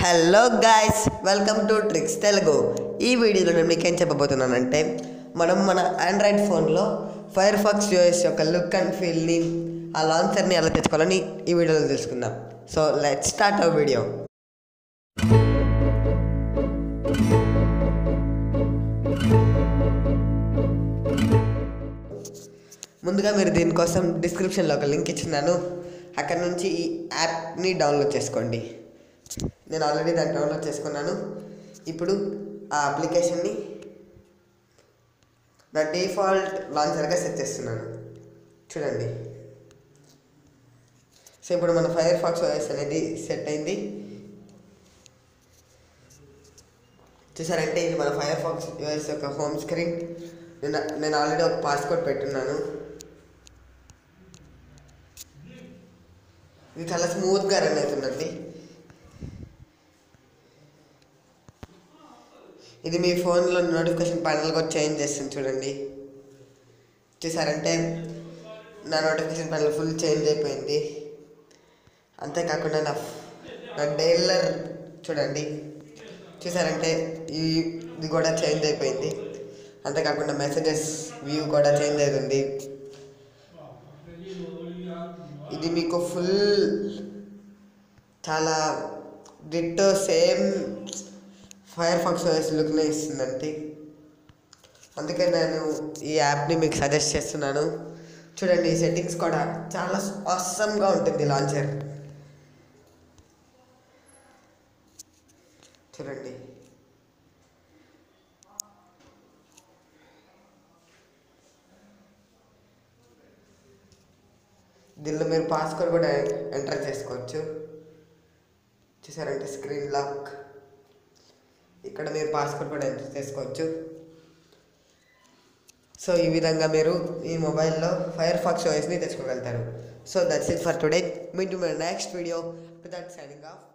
hello guys welcome to tricks Telugu ఈ వీడియోలో నేను మీకేం చెప్పబోతున్నానంటే మనం మన ఆండ్రాయిడ్ ఫోన్లో ఫైర్ ఫాక్స్ యూఎస్ యొక్క లుక్ అండ్ ఫీల్ని ఆ లాంచర్ని ఎలా తెచ్చుకోవాలని ఈ వీడియోలో తెలుసుకుందాం so let start our video ముందుగా మీరు దీనికోసం డిస్క్రిప్షన్లో ఒక లింక్ ఇచ్చినాను అక్కడ నుంచి ఈ యాప్ని డౌన్లోడ్ చేసుకోండి నేను ఆల్రెడీ దాన్ని డౌన్లోడ్ చేసుకున్నాను ఇప్పుడు ఆ అప్లికేషన్ని నా డిఫాల్ట్ లాంచర్గా సెట్ చేస్తున్నాను చూడండి సో ఇప్పుడు మన ఫైర్ ఫాక్స్ ఓఎస్ అనేది సెట్ అయింది చూసారంటే ఇది మన ఫైర్ ఫాక్స్ ఓఎస్ యొక్క హోమ్ స్క్రీన్ నేను నేను ఆల్రెడీ ఒక పాస్కోడ్ పెట్టున్నాను ఇది చాలా స్మూత్గా రన్ అవుతుందండి ఇది మీ ఫోన్లో నోటిఫికేషన్ ప్యానల్ కూడా చేంజ్ చేస్తుంది చూడండి చూసారంటే నా నోటిఫికేషన్ ప్యానల్ ఫుల్ చేంజ్ అయిపోయింది అంతేకాకుండా నా నా డైలర్ చూడండి చూసారంటే ఈ ఇది కూడా చేంజ్ అయిపోయింది అంతేకాకుండా మెసేజెస్ వ్యూ కూడా చేంజ్ అవుతుంది ఇది మీకు ఫుల్ చాలా ditto same Firefox OS లుక్నే ఇస్తుందండి అందుకే నేను ఈ యాప్ని మీకు సజెస్ట్ చేస్తున్నాను చూడండి ఈ సెట్టింగ్స్ కూడా చాలా అవసరంగా ఉంటుంది లాంచర్ చూడండి దీనిలో మీరు పాస్వర్డ్ కూడా ఎంటర్ చేసుకోవచ్చు చూసారంటే స్క్రీన్ లాక్ ఇక్కడ మీరు పాస్వర్డ్ కూడా ఎంటర్ చేసుకోవచ్చు సో ఈ విధంగా మీరు ఈ మొబైల్లో ఫైర్ ఫాక్స్ ఓఎస్ని తెచ్చుకోగలుగుతారు so that's it for today me to my next video without signing of